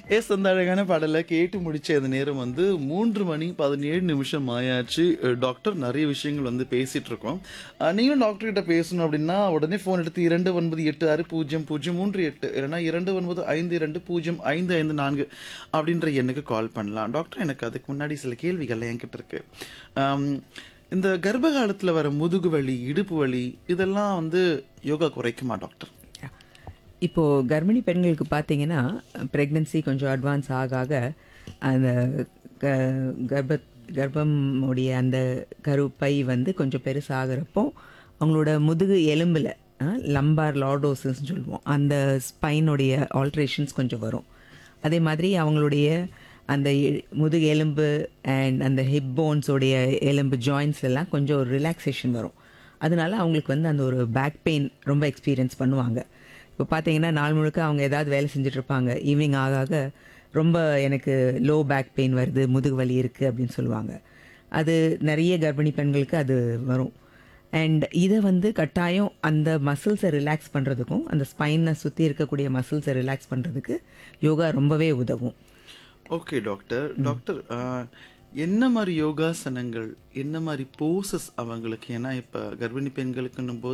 S அந்த அழகான பாடலை கேட்டு முடிச்ச அந்த நேரம் வந்து மூன்று மணி பதினேழு நிமிஷம் ஆயாச்சு அஹ் டாக்டர் நிறைய விஷயங்கள் வந்து பேசிட்டு இருக்கோம் அஹ் நீங்களும் டாக்டர் கிட்ட பேசணும் அப்படின்னா உடனே ஃபோன் எடுத்து இரண்டு ஒன்பது எட்டு ஆறு பூஜ்ஜியம் பூஜ்ஜியம் மூன்று எட்டு இல்லைன்னா இரண்டு ஒன்பது ஐந்து இரண்டு பூஜ்ஜியம் ஐந்து ஐந்து நான்கு அப்படின்ற எண்ணுக்கு கால் பண்ணலாம் டாக்டர் எனக்கு அதுக்கு முன்னாடி சில கேள்விகள் என்கிட்ட இருக்கு ஆம், இந்த கர்ப்ப காலத்துல வர முதுகு வலி இடுப்பு வலி இதெல்லாம் வந்து யோகா குறைக்குமா டாக்டர் இப்போ கர்ப்பிணி பெண்களுக்கு பார்த்தீங்கன்னா ப்ரெக்னன்சி கொஞ்சம் அட்வான்ஸ் ஆக ஆக அந்த க கர்ப்ப கர்ப்பமுடைய அந்த கருப்பை வந்து கொஞ்சம் பெருசாகிறப்போ அவங்களோட முதுகு எலும்பில் லம்பார் லார்டோசஸ்ன்னு சொல்லுவோம் அந்த ஸ்பைனுடைய ஆல்ட்ரேஷன்ஸ் கொஞ்சம் வரும் அதே மாதிரி அவங்களுடைய அந்த எ- முதுகு எலும்பு அண்ட் அந்த ஹிப் போன்ஸோடைய எலும்பு ஜாயின்ஸ் எல்லாம் கொஞ்சம் ஒரு ரிலாக்ஸேஷன் வரும் அதனால அவங்களுக்கு வந்து அந்த ஒரு பேக் பெயின் ரொம்ப எக்ஸ்பீரியன்ஸ் பண்ணுவாங்க இப்போ பார்த்தீங்கன்னா நாள் முழுக்க அவங்க ஏதாவது வேலை செஞ்சுட்டு இருப்பாங்க ஈவினிங் ஆக ஆக ரொம்ப எனக்கு லோ பேக் பெயின் வருது முதுகு வலி இருக்குது அப்படின்னு சொல்லுவாங்க அது நிறைய கர்ப்பிணி பெண்களுக்கு அது வரும் அண்ட் இதை வந்து கட்டாயம் அந்த மசில்ஸை ரிலாக்ஸ் பண்ணுறதுக்கும் அந்த ஸ்பைனை சுற்றி இருக்கக்கூடிய மசில்ஸை ரிலாக்ஸ் பண்ணுறதுக்கு யோகா ரொம்பவே உதவும் ஓகே டாக்டர் டாக்டர் ஆஹ், என்ன மாதிரி யோகாசனங்கள் என்ன மாதிரி போசஸ் அவங்களுக்கு ஏன்னா இப்போ கர்ப்பிணி பெண்களுக்குன்னும் போது